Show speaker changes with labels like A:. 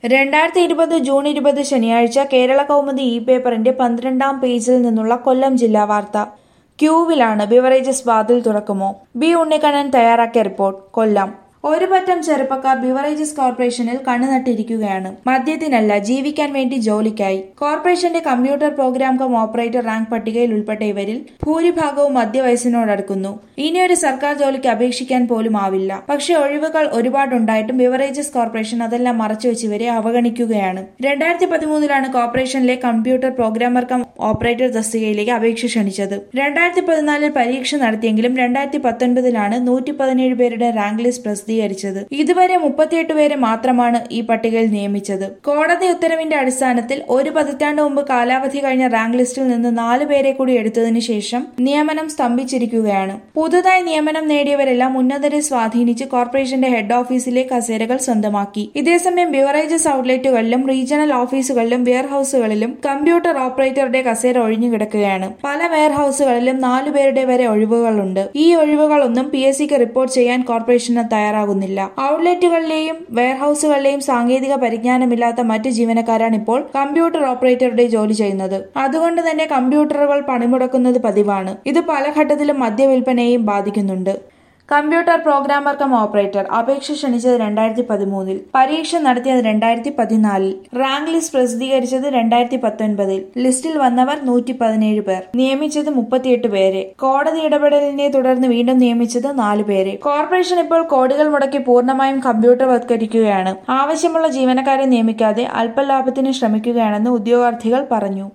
A: രണ്ടായിരത്തി ഇരുപത് ജൂൺ ഇരുപത് ശനിയാഴ്ച കേരള കൗമുദി ഇ പേപ്പറിന്റെ പന്ത്രണ്ടാം പേജിൽ നിന്നുള്ള കൊല്ലം ജില്ലാ വാർത്ത ക്യൂവിലാണ് ബിവറേജസ് വാതിൽ തുറക്കുമോ ബി ഉണ്ണിക്കണ്ണൻ തയ്യാറാക്കിയ റിപ്പോർട്ട് കൊല്ലം ഒരു പറ്റം ചെറുപ്പക്കാർ ബിവറേജസ് കോർപ്പറേഷനിൽ കണ്ണുനട്ടിരിക്കുകയാണ് മദ്യത്തിനല്ല ജീവിക്കാൻ വേണ്ടി ജോലിക്കായി കോർപ്പറേഷന്റെ computer program cum operator rank പട്ടികയിൽ ഉൾപ്പെട്ട ഇവരിൽ ഭൂരിഭാഗവും മധ്യവയസ്സിനോടടുക്കുന്നു ഇനിയൊരു സർക്കാർ ജോലിക്ക് അപേക്ഷിക്കാൻ പോലും ആവില്ല പക്ഷേ ഒഴിവുകൾ ഒരുപാടുണ്ടായിട്ടും ബിവറേജസ് കോർപ്പറേഷൻ അതെല്ലാം മറച്ചുവെച്ച് ഇവരെ അവഗണിക്കുകയാണ് രണ്ടായിരത്തി പതിമൂന്നിലാണ് കോർപ്പറേഷനിലെ കമ്പ്യൂട്ടർ പ്രോഗ്രാമർ കം ഓപ്പറേറ്റർ തസ്തികയിലേക്ക് അപേക്ഷ ക്ഷണിച്ചത് രണ്ടായിരത്തി പതിനാലിൽ പരീക്ഷ നടത്തിയെങ്കിലും രണ്ടായിരത്തി പത്തൊൻപതിലാണ് നൂറ്റി പതിനേഴ് പേരുടെ റാങ്ക് ലിസ്റ്റ് പ്രസിദ്ധീകരിച്ചത് ഇതുവരെ മുപ്പത്തിയെട്ട് പേരെ മാത്രമാണ് ഈ പട്ടികയിൽ നിയമിച്ചത് കോടതി ഉത്തരവിന്റെ അടിസ്ഥാനത്തിൽ ഒരു പതിറ്റാണ്ട് മുമ്പ് കാലാവധി കഴിഞ്ഞ റാങ്ക് ലിസ്റ്റിൽ നിന്ന് നാല് പേരെ കൂടി എടുത്തതിനു ശേഷം നിയമനം സ്തംഭിച്ചിരിക്കുകയാണ് പുതുതായി നിയമനം നേടിയവരെല്ലാം ഉന്നതരെ സ്വാധീനിച്ച് കോർപ്പറേഷന്റെ ഹെഡ് ഓഫീസിലെ കസേരകൾ സ്വന്തമാക്കി ഇതേസമയം ബിവറേജസ് ഔട്ട്ലെറ്റുകളിലും റീജിയണൽ ഓഫീസുകളിലും വെയർ ഹൌസുകളിലും കമ്പ്യൂട്ടർ ഓപ്പറേറ്ററുടെ കസേര ഒഴിഞ്ഞു കിടക്കുകയാണ് പല വെയർ ഹൌസുകളിലും നാലു പേരുടെ വരെ ഒഴിവുകളുണ്ട് ഈ ഒഴിവുകളൊന്നും പി എസ് സിക്ക് റിപ്പോർട്ട് ചെയ്യാൻ കോർപ്പറേഷന് തയ്യാറാകുന്നില്ല ഔട്ട്ലെറ്റുകളിലെയും വെയർ ഹൌസുകളിലെയും സാങ്കേതിക പരിജ്ഞാനമില്ലാത്ത മറ്റ് ജീവനക്കാരാണ് ഇപ്പോൾ കമ്പ്യൂട്ടർ ഓപ്പറേറ്ററുടെ ജോലി ചെയ്യുന്നത് അതുകൊണ്ട് തന്നെ കമ്പ്യൂട്ടറുകൾ പണിമുടക്കുന്നത് പതിവാണ് ഇത് പല ഘട്ടത്തിലും മദ്യവിൽപ്പനയെയും ബാധിക്കുന്നുണ്ട് കമ്പ്യൂട്ടർ പ്രോഗ്രാമർ കം ഓപ്പറേറ്റർ അപേക്ഷ ക്ഷണിച്ചത് രണ്ടായിരത്തി പതിമൂന്നിൽ പരീക്ഷ നടത്തിയത് രണ്ടായിരത്തി പതിനാലിൽ റാങ്ക് ലിസ്റ്റ് പ്രസിദ്ധീകരിച്ചത് രണ്ടായിരത്തി പത്തൊൻപതിൽ ലിസ്റ്റിൽ വന്നവർ നൂറ്റി പതിനേഴ് പേർ നിയമിച്ചത് മുപ്പത്തിയെട്ട് പേരെ കോടതി ഇടപെടലിനെ തുടർന്ന് വീണ്ടും നിയമിച്ചത് നാല് പേരെ കോർപ്പറേഷൻ ഇപ്പോൾ കോടികൾ മുടക്കി പൂർണ്ണമായും കമ്പ്യൂട്ടർവത്കരിക്കുകയാണ് ആവശ്യമുള്ള ജീവനക്കാരെ നിയമിക്കാതെ അല്പലാഭത്തിന് ശ്രമിക്കുകയാണെന്ന് ഉദ്യോഗാർത്ഥികൾ പറഞ്ഞു